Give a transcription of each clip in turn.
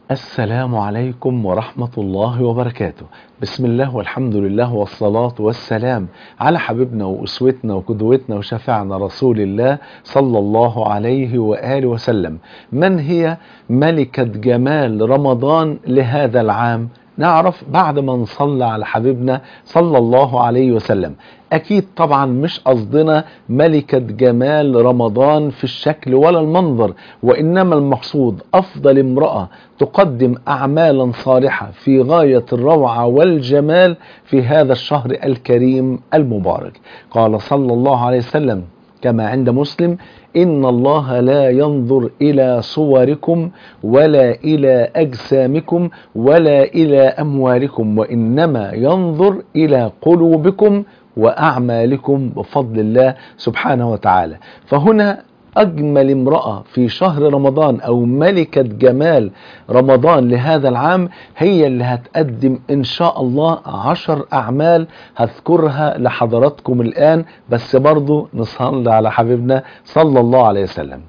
السلام عليكم ورحمة الله وبركاته بسم الله والحمد لله والصلاة والسلام على حبيبنا وأسوتنا وقدوتنا وشفعنا رسول الله صلى الله عليه وآله وسلم من هي ملكة جمال رمضان لهذا العام نعرف بعد ما نصلى على حبيبنا صلى الله عليه وسلم أكيد طبعا مش قصدنا ملكة جمال رمضان في الشكل ولا المنظر وإنما المقصود أفضل امرأة تقدم أعمالا صالحة في غاية الروعة والجمال في هذا الشهر الكريم المبارك قال صلى الله عليه وسلم كما عند مسلم إن الله لا ينظر إلى صوركم ولا إلى أجسامكم ولا إلى أموالكم وإنما ينظر إلى قلوبكم وأعمالكم بفضل الله سبحانه وتعالى فهنا أجمل امرأة في شهر رمضان أو ملكة جمال رمضان لهذا العام هي اللي هتقدم إن شاء الله عشر أعمال هذكرها لحضراتكم الآن بس برضو نصلي على حبيبنا صلى الله عليه وسلم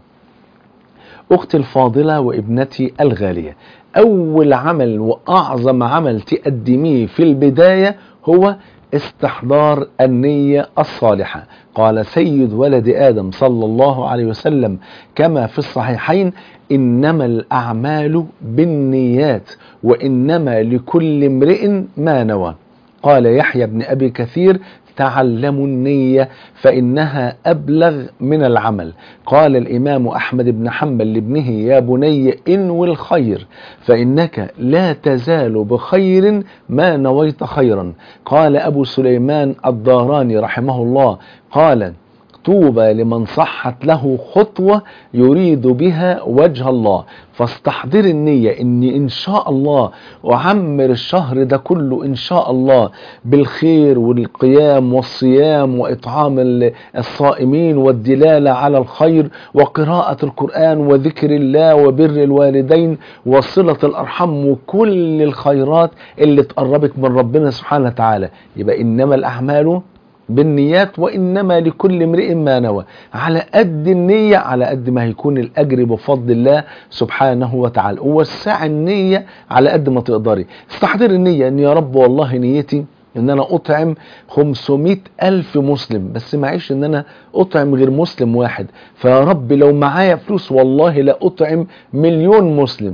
أختي الفاضلة وابنتي الغالية أول عمل وأعظم عمل تقدميه في البداية هو استحضار النية الصالحة قال سيد ولد آدم صلى الله عليه وسلم كما في الصحيحين إنما الأعمال بالنيات وإنما لكل امرئ ما نوى قال يحيى بن أبي كثير تعلموا النية فإنها أبلغ من العمل قال الإمام أحمد بن حنبل لابنه يا بني انوي الخير فإنك لا تزال بخير ما نويت خيرا قال أبو سليمان الداراني رحمه الله قال طوبى لمن صحت له خطوة يريد بها وجه الله فاستحضر النية اني ان شاء الله اعمر الشهر ده كله ان شاء الله بالخير والقيام والصيام واطعام الصائمين والدلالة على الخير وقراءة القرآن وذكر الله وبر الوالدين وصلة الارحام وكل الخيرات اللي تقربك من ربنا سبحانه وتعالى يبقى انما الاعمال بالنيات وإنما لكل امرئ ما نوى على قد النية على قد ما هيكون الأجر بفضل الله سبحانه وتعالى ووسع النية على قد ما تقدري استحضر النية أن يا رب والله نيتي ان انا اطعم 500 الف مسلم بس معيش ان انا اطعم غير مسلم واحد فيا رب لو معايا فلوس والله لا اطعم مليون مسلم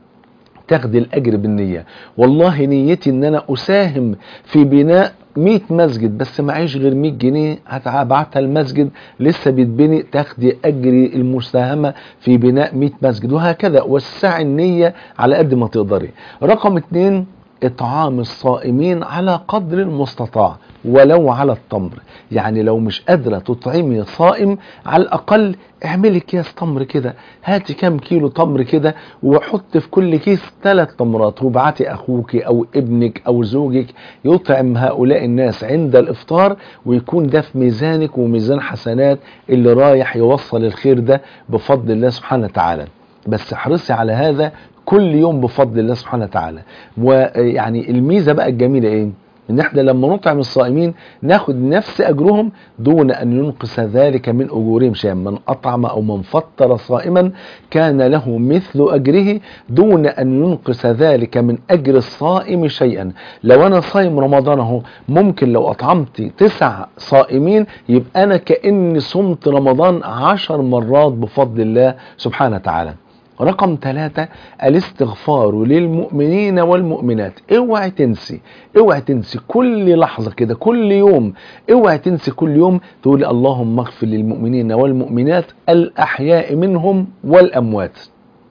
تاخدي الاجر بالنية والله نيتي ان انا اساهم في بناء 100 مسجد بس معيش غير 100 جنيه هبعتها المسجد لسه بيتبني تاخدي اجر المساهمه في بناء 100 مسجد وهكذا وسعي النيه على قد ما تقدري رقم اتنين اطعام الصائمين على قدر المستطاع ولو على التمر يعني لو مش قادرة تطعمي صائم على الأقل اعملي اكياس تمر كده هاتي كام كيلو تمر كده وحط في كل كيس ثلاث تمرات وابعتي أخوك أو ابنك أو زوجك يطعم هؤلاء الناس عند الإفطار ويكون ده في ميزانك وميزان حسنات اللي رايح يوصل الخير ده بفضل الله سبحانه وتعالى بس احرصي على هذا كل يوم بفضل الله سبحانه وتعالى ويعني الميزة بقى الجميلة ايه ان احنا لما نطعم الصائمين ناخد نفس اجرهم دون ان ينقص ذلك من اجورهم شيئا من اطعم او من فطر صائما كان له مثل اجره دون ان ينقص ذلك من اجر الصائم شيئا لو انا صايم رمضان اهو ممكن لو اطعمت تسع صائمين يبقى انا كاني صمت رمضان عشر مرات بفضل الله سبحانه وتعالى رقم ثلاثة الاستغفار للمؤمنين والمؤمنات اوعي تنسي اوعي تنسي كل لحظة كده كل يوم اوعي تنسي كل يوم تقول اللهم اغفر للمؤمنين والمؤمنات الأحياء منهم والأموات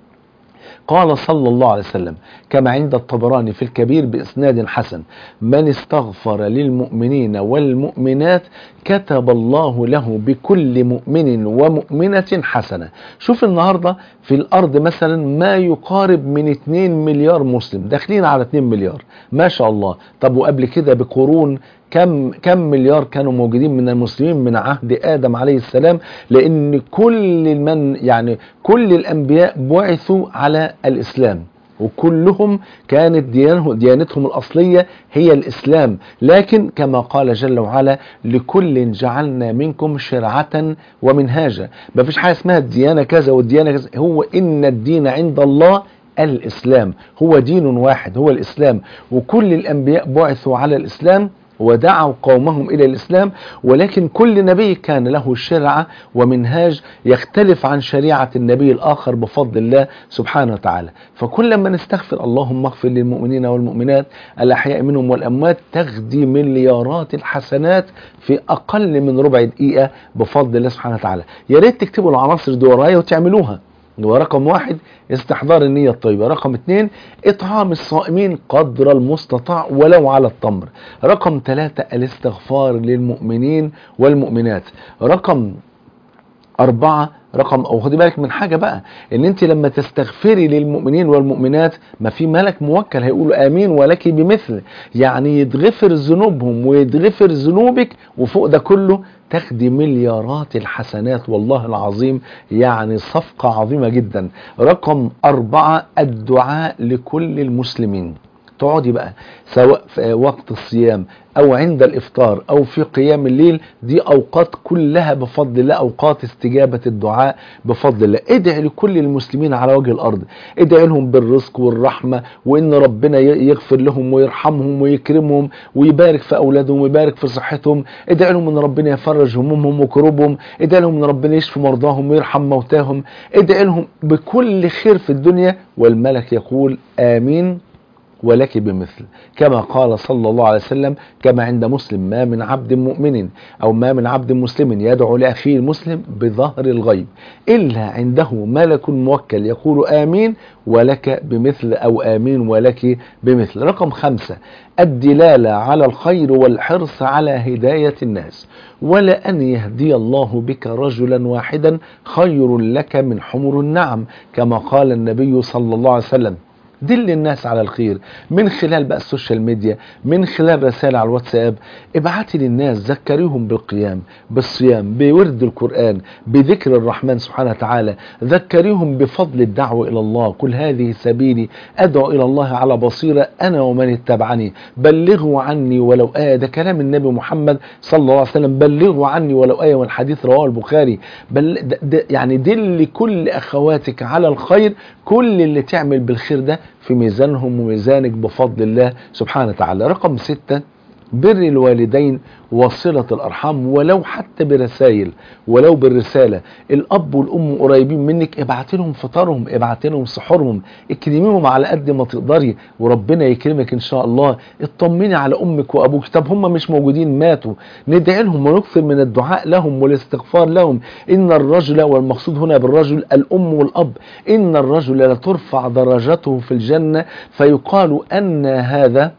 قال صلى الله عليه وسلم كما عند الطبراني في الكبير بإسناد حسن من استغفر للمؤمنين والمؤمنات كتب الله له بكل مؤمن ومؤمنة حسنة شوف النهاردة في الأرض مثلا ما يقارب من 2 مليار مسلم داخلين على 2 مليار ما شاء الله طب وقبل كده بقرون كم كم مليار كانوا موجودين من المسلمين من عهد ادم عليه السلام لان كل من يعني كل الانبياء بعثوا على الاسلام وكلهم كانت ديانه ديانتهم الأصلية هي الإسلام لكن كما قال جل وعلا لكل جعلنا منكم شرعة ومنهاجا ما فيش حاجة اسمها الديانة كذا والديانة كذا هو إن الدين عند الله الإسلام هو دين واحد هو الإسلام وكل الأنبياء بعثوا على الإسلام ودعوا قومهم إلى الإسلام ولكن كل نبي كان له شرعة ومنهاج يختلف عن شريعة النبي الآخر بفضل الله سبحانه وتعالى فكل ما نستغفر اللهم اغفر للمؤمنين والمؤمنات الأحياء منهم والأموات تغدي مليارات الحسنات في أقل من ربع دقيقة بفضل الله سبحانه وتعالى يا ريت تكتبوا العناصر دي ورايا وتعملوها ورقم واحد استحضار النية الطيبة رقم اثنين اطعام الصائمين قدر المستطاع ولو على التمر رقم ثلاثة الاستغفار للمؤمنين والمؤمنات رقم أربعة رقم أو خدي بالك من حاجة بقى إن أنت لما تستغفري للمؤمنين والمؤمنات ما في ملك موكل هيقول آمين ولك بمثل يعني يتغفر ذنوبهم ويتغفر ذنوبك وفوق ده كله تاخدي مليارات الحسنات والله العظيم يعني صفقة عظيمة جدا رقم أربعة الدعاء لكل المسلمين تقعدي بقى سواء في وقت الصيام او عند الافطار او في قيام الليل دي اوقات كلها بفضل الله اوقات استجابة الدعاء بفضل الله ادعي لكل المسلمين على وجه الارض ادعي لهم بالرزق والرحمة وان ربنا يغفر لهم ويرحمهم ويكرمهم ويبارك في اولادهم ويبارك في صحتهم ادعي لهم ان ربنا يفرج همومهم وكروبهم ادعي لهم ان ربنا يشفي مرضاهم ويرحم موتاهم ادعي لهم بكل خير في الدنيا والملك يقول امين ولك بمثل كما قال صلى الله عليه وسلم كما عند مسلم ما من عبد مؤمن أو ما من عبد مسلم يدعو لأخيه المسلم بظهر الغيب إلا عنده ملك موكل يقول آمين ولك بمثل أو آمين ولك بمثل رقم خمسة الدلالة على الخير والحرص على هداية الناس ولا أن يهدي الله بك رجلا واحدا خير لك من حمر النعم كما قال النبي صلى الله عليه وسلم دل الناس على الخير من خلال بقى السوشيال ميديا من خلال رسائل على الواتساب ابعتي للناس ذكريهم بالقيام بالصيام بورد القرآن بذكر الرحمن سبحانه وتعالى ذكريهم بفضل الدعوة إلى الله قل هذه سبيلي أدعو إلى الله على بصيرة أنا ومن اتبعني بلغوا عني ولو آية ده كلام النبي محمد صلى الله عليه وسلم بلغوا عني ولو آية والحديث رواه البخاري بل ده ده يعني دل كل أخواتك على الخير كل اللي تعمل بالخير ده في ميزانهم وميزانك بفضل الله سبحانه وتعالى رقم ستة بر الوالدين وصلة الأرحام ولو حتى برسائل ولو بالرسالة الأب والأم قريبين منك ابعت لهم فطارهم ابعت لهم سحورهم اكرميهم على قد ما تقدري وربنا يكرمك إن شاء الله اطمني على أمك وأبوك طب هم مش موجودين ماتوا ندعي لهم ونكثر من الدعاء لهم والاستغفار لهم إن الرجل والمقصود هنا بالرجل الأم والأب إن الرجل لترفع درجته في الجنة فيقال أن هذا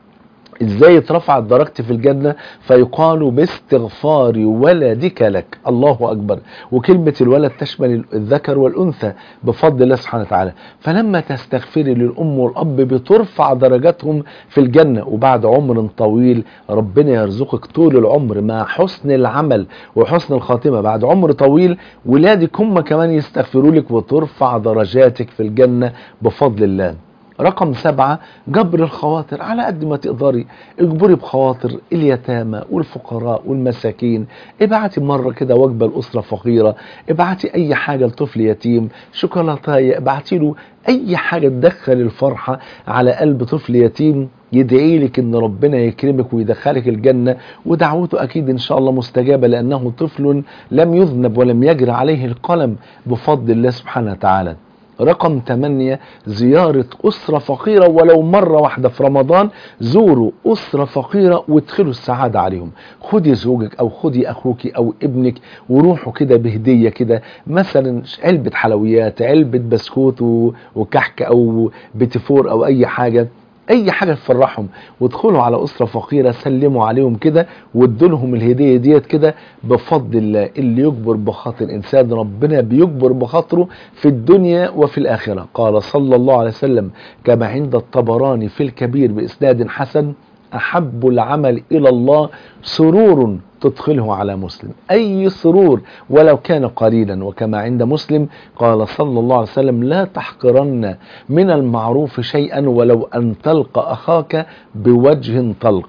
ازاي اترفعت درجتي في الجنة فيقال باستغفار ولدك لك الله اكبر وكلمة الولد تشمل الذكر والانثى بفضل الله سبحانه وتعالى فلما تستغفري للام والاب بترفع درجاتهم في الجنة وبعد عمر طويل ربنا يرزقك طول العمر مع حسن العمل وحسن الخاتمة بعد عمر طويل ولادك هم كمان يستغفروا لك وترفع درجاتك في الجنة بفضل الله رقم سبعة جبر الخواطر على قد ما تقدري اجبري بخواطر اليتامى والفقراء والمساكين ابعتي مرة كده وجبة لأسرة فقيرة ابعتي اي حاجة لطفل يتيم شوكولاتاية ابعتي له اي حاجة تدخل الفرحة على قلب طفل يتيم يدعي لك ان ربنا يكرمك ويدخلك الجنة ودعوته اكيد ان شاء الله مستجابة لانه طفل لم يذنب ولم يجري عليه القلم بفضل الله سبحانه وتعالى رقم 8 زيارة أسرة فقيرة ولو مرة واحدة في رمضان زوروا أسرة فقيرة وادخلوا السعادة عليهم خدي زوجك أو خدي أخوك أو ابنك وروحوا كده بهدية كده مثلا علبة حلويات علبة بسكوت وكحك أو بتفور أو أي حاجة اي حاجة تفرحهم وادخلوا على اسرة فقيرة سلموا عليهم كده وادوا لهم الهدية ديت كده بفضل الله اللي يجبر بخاطر الانسان ربنا بيجبر بخاطره في الدنيا وفي الاخرة قال صلى الله عليه وسلم كما عند الطبراني في الكبير باسناد حسن احب العمل الى الله سرور تدخله على مسلم أي سرور ولو كان قليلا وكما عند مسلم قال صلى الله عليه وسلم لا تحقرن من المعروف شيئا ولو أن تلقى أخاك بوجه طلق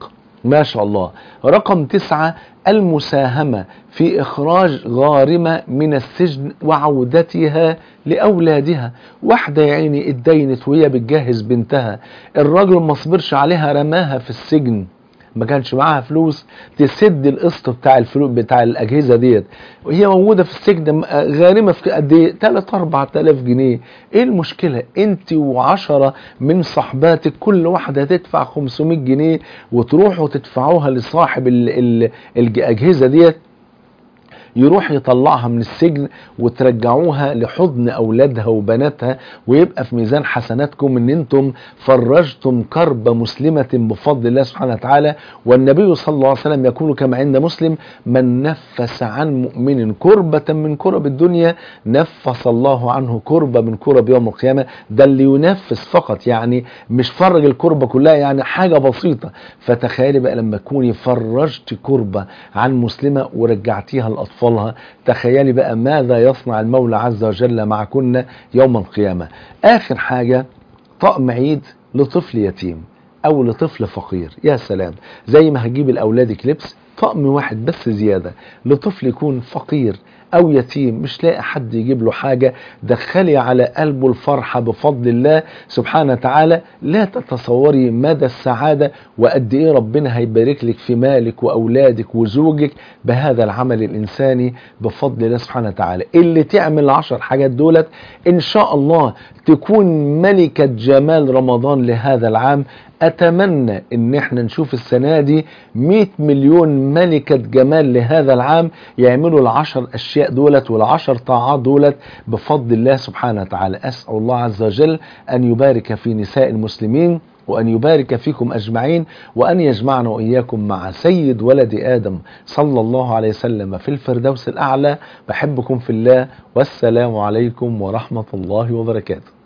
ما شاء الله رقم تسعة المساهمة في إخراج غارمة من السجن وعودتها لأولادها واحدة يا عيني اتدينت وهي بتجهز بنتها الراجل ما صبرش عليها رماها في السجن ما كانش معاها فلوس تسد القسط بتاع الفلوس بتاع الاجهزه ديت وهي موجوده في السجن غارمه في قد ايه 3 4000 جنيه ايه المشكله انت وعشرة من صحباتك كل واحده تدفع 500 جنيه وتروحوا تدفعوها لصاحب ال ال الاجهزه ديت يروح يطلعها من السجن وترجعوها لحضن اولادها وبناتها ويبقى في ميزان حسناتكم ان انتم فرجتم كرب مسلمه بفضل الله سبحانه وتعالى والنبي صلى الله عليه وسلم يقول كما عند مسلم من نفس عن مؤمن كربه من كرب الدنيا نفس الله عنه كربه من كرب يوم القيامه ده اللي ينفس فقط يعني مش فرج الكربه كلها يعني حاجه بسيطه فتخيلي بقى لما تكوني فرجت كربه عن مسلمه ورجعتيها لاطفال أطفالها تخيلي بقى ماذا يصنع المولى عز وجل معكن يوم القيامة آخر حاجة طقم عيد لطفل يتيم أو لطفل فقير يا سلام زي ما هجيب لأولادك لبس طقم واحد بس زيادة لطفل يكون فقير او يتيم مش لاقي حد يجيب له حاجة دخلي على قلبه الفرحة بفضل الله سبحانه وتعالى لا تتصوري مدى السعادة وقد ايه ربنا هيبارك لك في مالك واولادك وزوجك بهذا العمل الانساني بفضل الله سبحانه وتعالى اللي تعمل العشر حاجات دولت ان شاء الله تكون ملكة جمال رمضان لهذا العام اتمنى ان احنا نشوف السنة دي 100 مليون ملكة جمال لهذا العام يعملوا العشر اشياء دولت والعشر طاعات دولت بفضل الله سبحانه وتعالى اسأل الله عز وجل ان يبارك في نساء المسلمين وأن يبارك فيكم أجمعين وأن يجمعنا وإياكم مع سيد ولد آدم صلى الله عليه وسلم في الفردوس الأعلى بحبكم في الله والسلام عليكم ورحمة الله وبركاته